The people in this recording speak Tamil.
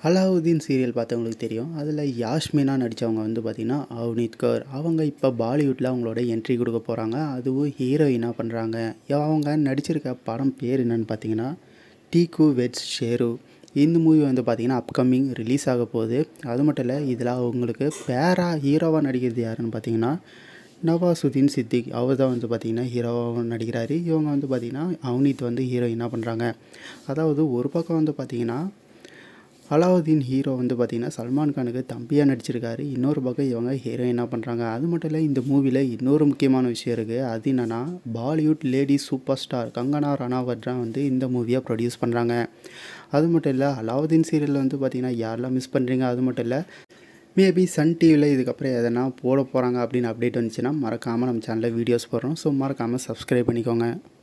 அலாவுதீன் சீரியல் பார்த்தவங்களுக்கு தெரியும் அதில் யாஷ்மினா நடித்தவங்க வந்து பார்த்திங்கன்னா அவனீத் கர் அவங்க இப்போ பாலிவுட்டில் அவங்களோட என்ட்ரி கொடுக்க போகிறாங்க அதுவும் ஹீரோயினாக பண்ணுறாங்க அவங்க நடிச்சிருக்க படம் பேர் என்னன்னு பார்த்தீங்கன்னா டீகு வெட்ஸ் ஷேரு இந்த மூவி வந்து பார்த்திங்கன்னா அப்கமிங் ரிலீஸ் ஆக போகுது அது மட்டும் இல்லை இதில் அவங்களுக்கு பேரா ஹீரோவாக நடிக்கிறது யாருன்னு பார்த்தீங்கன்னா நவாசுதீன் சித்திக் அவர் தான் வந்து பார்த்திங்கன்னா ஹீரோவாக நடிக்கிறாரு இவங்க வந்து பார்த்திங்கன்னா அவனீத் வந்து ஹீரோயினாக பண்ணுறாங்க அதாவது ஒரு பக்கம் வந்து பார்த்திங்கன்னா அலாவுதீன் ஹீரோ வந்து பார்த்திங்கன்னா சல்மான் கானுக்கு தம்பியாக நடிச்சிருக்காரு இன்னொரு பக்கம் இவங்க ஹீரோயினாக பண்ணுறாங்க அது மட்டும் இல்லை இந்த மூவியில் இன்னொரு முக்கியமான விஷயம் இருக்குது அது என்னென்னா Bollywood lady super star Kangana Ranaut தான் வந்து இந்த மூவியை ப்ரொடியூஸ் பண்ணுறாங்க அது மட்டும் இல்லை அலாவுதீன் சீரியலில் வந்து பார்த்திங்கன்னா யாரெல்லாம் மிஸ் பண்ணுறீங்க அது மட்டும் இல்லை மேபி சன் டிவியில் இதுக்கப்புறம் எதனா போட போகிறாங்க அப்படின்னு அப்டேட் வந்துச்சுன்னா மறக்காமல் நம்ம சேனலில் வீடியோஸ் போடுறோம் ஸோ மறக்காமல் சப்ஸ்கிரைப் பண்ணிக்கோங்க